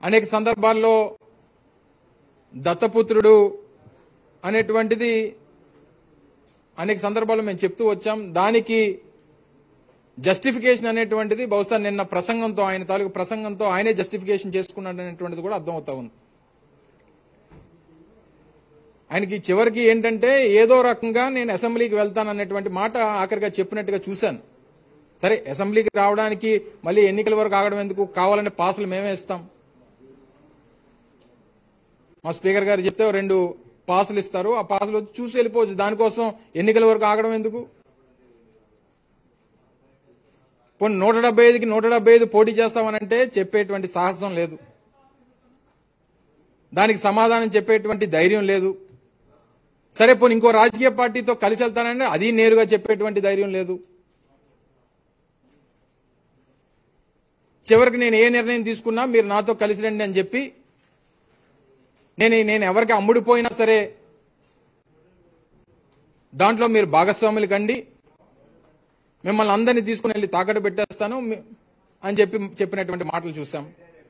అనేక సందర్భాల్లో దత్తపుత్రుడు అనేటువంటిది అనేక సందర్భాల్లో మేము చెప్తూ వచ్చాం దానికి జస్టిఫికేషన్ అనేటువంటిది బహుశా నిన్న ప్రసంగంతో ఆయన తాలూకు ప్రసంగంతో ఆయనే జస్టిఫికేషన్ చేసుకున్నాడు అనేటువంటిది కూడా అర్థమవుతా ఉంది ఆయనకి చివరికి ఏంటంటే ఏదో రకంగా నేను అసెంబ్లీకి వెళ్తాను అనేటువంటి మాట ఆఖరిగా చెప్పినట్టుగా చూశాను సరే అసెంబ్లీకి రావడానికి మళ్ళీ ఎన్నికల వరకు ఆగడం ఎందుకు కావాలంటే పాసులు మేమే ఇస్తాం మా స్పీకర్ గారు చెప్తే ఓ రెండు పాసులు ఇస్తారు ఆ పాసులు వచ్చి చూసి వెళ్ళిపోవచ్చు దానికోసం ఎన్నికల వరకు ఆగడం ఎందుకు పోనీ నూట డెబ్బై ఐదుకి నూట డెబ్బై ఐదు పోటీ చేస్తామనంటే చెప్పేటువంటి సాహసం లేదు దానికి సమాధానం చెప్పేటువంటి ధైర్యం లేదు సరే పోనీ ఇంకో రాజకీయ పార్టీతో కలిసి వెళ్తానంటే అది నేరుగా చెప్పేటువంటి ధైర్యం లేదు చివరికి నేను ఏ నిర్ణయం తీసుకున్నా మీరు నాతో కలిసి రండి అని చెప్పి నేను నేను ఎవరికి అమ్ముడిపోయినా సరే దాంట్లో మీరు భాగస్వాములు కండి మిమ్మల్ని అందరినీ తీసుకుని వెళ్ళి తాకట్టు పెట్టేస్తాను మీ- అని చెప్పి చెప్పినటువంటి మాటలు చూసాం